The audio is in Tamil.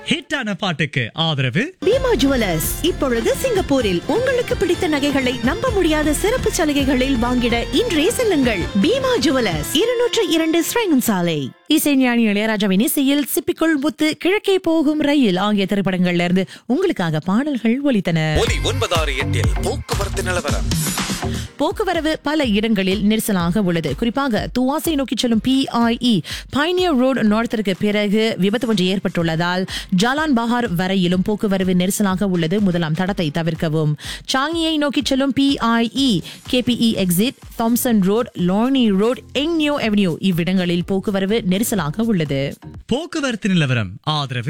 ஹிட்டான பாட்டுக்கு ஆதரவு பீமா ஜுவல்லர்ஸ் இப்பொழுது சிங்கப்பூரில் உங்களுக்கு பிடித்த நகைகளை நம்ப முடியாத சிறப்பு சலுகைகளில் வாங்கிட இன்றே செல்லுங்கள் பீமா ஜுவல்லர்ஸ் இருநூற்று இரண்டு ஸ்ரேங்கன் சாலை இசைஞானி இளையராஜாவின் இசையில் சிப்பிக்குள் முத்து கிழக்கே போகும் ரயில் ஆகிய திரைப்படங்கள்ல இருந்து உங்களுக்காக பாடல்கள் ஒலித்தன ஒலி ஒன்பதாறு எட்டில் போக்குவரத்து நிலவரம் போக்குவரவு பல இடங்களில் நெரிசலாக உள்ளது குறிப்பாக துவாசை நோக்கி செல்லும் பிஐஇ பைனியர் ரோடு நார்த்திற்கு பிறகு விபத்து ஒன்று ஏற்பட்டுள்ளதால் ஜாலான் பஹார் வரையிலும் போக்குவரவு நெரிசலாக உள்ளது முதலாம் தடத்தை தவிர்க்கவும் சாங்கியை நோக்கி செல்லும் PIE KPE exit Thomson road Lornie road எங்னியோ அவென்யூ இவ்விடங்களில் போக்குவரவு நெரிசலாக உள்ளது போக்குவரத்து நிலவரம் ஆதரவு